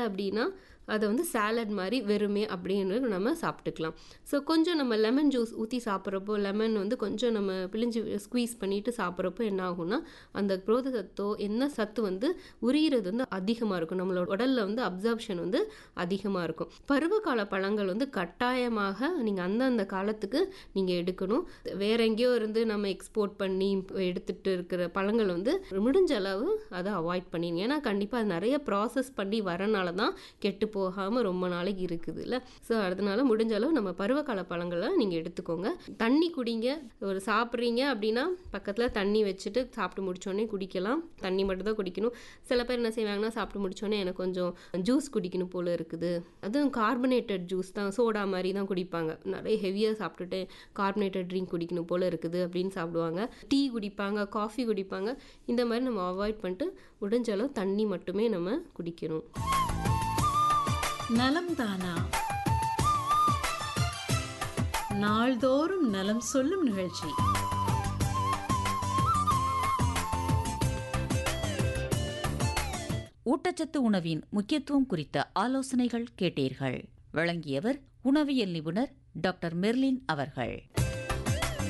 அப்படின்னா அதை வந்து சாலட் மாதிரி வெறுமே அப்படின்னு நம்ம சாப்பிட்டுக்கலாம் ஸோ கொஞ்சம் நம்ம லெமன் ஜூஸ் ஊற்றி சாப்பிட்றப்போ லெமன் வந்து கொஞ்சம் நம்ம பிழிஞ்சு ஸ்குவீஸ் பண்ணிட்டு சாப்பிட்றப்போ என்ன ஆகும்னா அந்த புரோத சத்தோ என்ன சத்து வந்து உரியிறது வந்து அதிகமாக இருக்கும் நம்மளோட உடலில் வந்து அப்சர்ப்ஷன் வந்து அதிகமாக இருக்கும் பருவகால பழங்கள் வந்து கட்டாயமாக நீங்கள் அந்தந்த காலத்துக்கு நீங்கள் எடுக்கணும் வேற எங்கேயோ இருந்து நம்ம எக்ஸ்போர்ட் பண்ணி எடுத்துட்டு இருக்கிற பழங்கள் வந்து முடிஞ்ச அளவு அதை அவாய்ட் பண்ணிடுங்க ஏன்னா கண்டிப்பாக அது நிறைய ப்ராசஸ் பண்ணி வரனால தான் கெட்டு போகாமல் ரொம்ப நாளைக்கு இருக்குது இல்லை ஸோ அதனால முடிஞ்ச அளவு நம்ம பருவகால பழங்களை நீங்கள் எடுத்துக்கோங்க தண்ணி குடிங்க ஒரு சாப்பிட்றீங்க அப்படின்னா பக்கத்தில் தண்ணி வச்சுட்டு சாப்பிட்டு முடிச்சோடனே குடிக்கலாம் தண்ணி மட்டும் தான் குடிக்கணும் சில பேர் என்ன செய்வாங்கன்னா சாப்பிட்டு முடிச்சோடனே எனக்கு கொஞ்சம் ஜூஸ் குடிக்கணும் போல இருக்குது அதுவும் கார்பனேட்டட் ஜூஸ் தான் சோடா மாதிரி தான் குடிப்பாங்க நிறைய ஹெவியாக சாப்பிட்டுட்டு கார்பனேட்டட் ட்ரிங்க் குடிக்கணும் போல இருக்குது அப்படின்னு சாப்பிடுவாங்க டீ குடிப்பாங்க காஃபி குடிப்பாங்க இந்த மாதிரி நம்ம அவாய்ட் பண்ணிட்டு முடிஞ்ச அளவு தண்ணி மட்டுமே நம்ம குடிக்கணும் நலம் தானா நாள்தோறும் நலம் சொல்லும் நிகழ்ச்சி ஊட்டச்சத்து உணவின் முக்கியத்துவம் குறித்த ஆலோசனைகள் கேட்டீர்கள் வழங்கியவர் உணவியல் நிபுணர் டாக்டர் மெர்லின் அவர்கள்